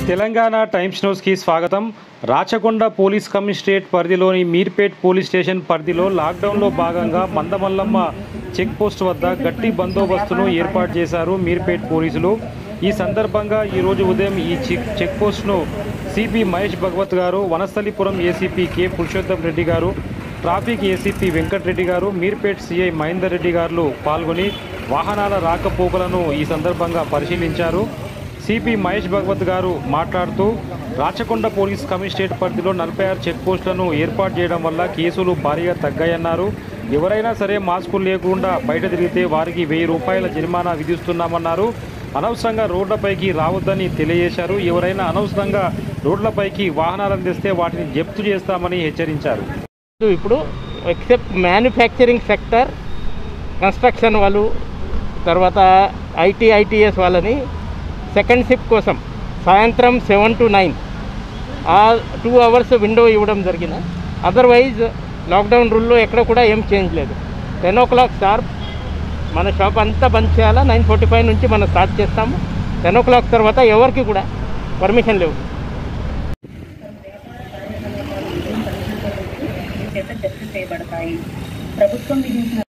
Telangana times న్యూస్కి స్వాగతం Rachakonda police commissionerate పరిధిలోని మీర్పేట్ పోలీస్ స్టేషన్ పరిధిలో లాక్డౌన్లో భాగంగా మందమల్లమ్మ చెక్ పోస్ట్ వద్ద గట్టి బందోబస్తును ఏర్పాటు చేశారు మీర్పేట్ పోలీసులు ఈ సందర్భంగా ఈరోజు ఉదయం ఈ చెక్ చెక్ పోస్ట్ను సిపి మహేష్ భగవత్ గారు వనస్థలిపురం ఏసీపీ కె పురుషోత్తం రెడ్డి గారు ట్రాఫిక్ ఏసీపీ వెంకటరెడ్డి గారు మీర్పేట్ సిఐ మహేందర్ రెడ్డి గారు పాల్గొని వాహనాల రాకపోకలను ఈ సందర్భంగా పరిశీలించారు సిపి మహేష్ భగవత్ గారు మాట్లాడుతూ రాచకొండ పోలీస్ కమిషనరేట్ పరిధిలో నలభై ఆరు చెక్ పోస్టులను ఏర్పాటు చేయడం వల్ల కేసులు భారీగా తగ్గాయన్నారు ఎవరైనా సరే మాస్కులు లేకుండా బయట తిరిగితే వారికి వెయ్యి రూపాయల జరిమానా విధిస్తున్నామన్నారు అనవసరంగా రోడ్లపైకి రావద్దని తెలియజేశారు ఎవరైనా అనవసరంగా రోడ్లపైకి వాహనాలను తెస్తే వాటిని జప్తు చేస్తామని హెచ్చరించారు ఇప్పుడు ఎక్సెప్ట్ మ్యానుఫ్యాక్చరింగ్ సెక్టర్ కన్స్ట్రక్షన్ వాళ్ళు తర్వాత ఐటీ ఐటీఎస్ వాళ్ళని సెకండ్ షిఫ్ట్ కోసం సాయంత్రం సెవెన్ టు నైన్ ఆ టూ అవర్స్ విండో ఇవ్వడం జరిగింది అదర్వైజ్ లాక్డౌన్ రూల్లో ఎక్కడ కూడా ఏం చేంజ్ లేదు టెన్ ఓ క్లాక్ షార్ప్ మన షాప్ అంతా బంద్ చేయాలా నైన్ ఫార్టీ ఫైవ్ నుంచి మనం స్టార్ట్ చేస్తాము టెన్ ఓ క్లాక్ తర్వాత ఎవరికి కూడా పర్మిషన్ లేవు చేత జప్తు చేయబడతాయి ప్రభుత్వం విధించిన